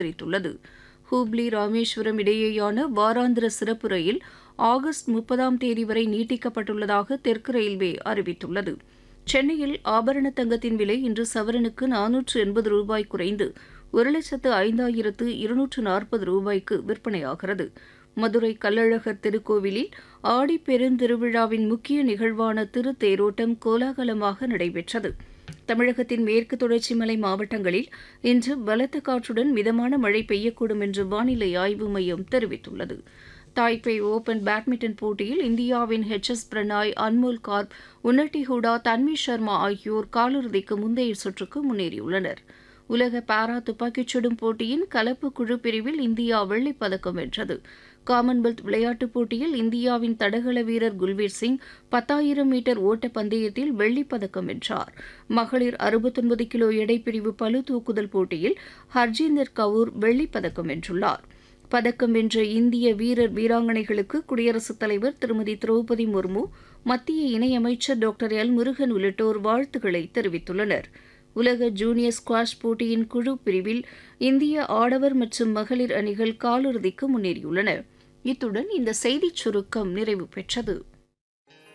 தெரிவித்துள்ளது ஹூப்ளி ராமேஸ்வரம் இடையேயான வாராந்திர சிறப்பு ரயில் ஆகஸ்ட் முப்பதாம் தேதி வரை நீட்டிக்கப்பட்டுள்ளதாக தெற்கு ரயில்வே அறிவித்துள்ளது சென்னையில் ஆபரண தங்கத்தின் விலை இன்று சவரனுக்கு நானூற்று எண்பது ரூபாய் குறைந்து ஒரு லட்சத்து ஐந்தாயிரத்து இருநூற்று நாற்பது ரூபாய்க்கு விற்பனையாகிறது மதுரை கள்ளழகர் திருக்கோவிலில் ஆடி பெருந்திருவிழாவின் முக்கிய நிகழ்வான திருத்தேரோட்டம் கோலாகலமாக நடைபெற்றது தமிழகத்தின் மேற்கு தொடர்ச்சி மலை மாவட்டங்களில் இன்று பலத்த காற்றுடன் மிதமான மழை பெய்யக்கூடும் என்று வானிலை ஆய்வு மையம் தெரிவித்துள்ளது தாய்பே ஓபன் பேட்மிண்டன் போட்டியில் இந்தியாவின் ஹெச் எஸ் பிரணாய் அன்மோல் கார்ப் உன்னட்டி ஹூடா தன்வி சர்மா ஆகியோர் காலிறுதிக்கு முந்தைய சுற்றுக்கு முன்னேறியுள்ளனர் உலக பாரா துப்பாக்கிச் சுடும் போட்டியின் கலப்பு குழு பிரிவில் இந்தியா வெள்ளிப் பதக்கம் வென்றது காமன்வெல்த் விளையாட்டுப் போட்டியில் இந்தியாவின் தடகள வீரர் குல்வீர் சிங் பத்தாயிரம் மீட்டர் ஓட்டப் பந்தயத்தில் வெள்ளிப் பதக்கம் வென்றார் மகளிர் அறுபத்தொன்பது கிலோ எடைப்பிரிவு பளு தூக்குதல் போட்டியில் ஹர்ஜீந்தர் கவுர் வெள்ளிப் பதக்கம் வென்றுள்ளார் பதக்கம் வென்ற இந்திய வீரர் வீராங்கனைகளுக்கு குடியரசுத் தலைவர் திருமதி திரௌபதி முர்மு மத்திய இணையமைச்சர் டாக்டர் எல் முருகன் உள்ளிட்டோர் வாழ்த்துக்களை தெரிவித்துள்ளனர் உலக ஜூனியர் ஸ்குவாஷ் போட்டியின் குழு பிரிவில் இந்திய ஆடவர் மற்றும் மகளிர் அணிகள் காலிறுதிக்கு முன்னேறியுள்ளன இத்துடன் இந்த செய்திச் சுருக்கம் நிறைவு பெற்றது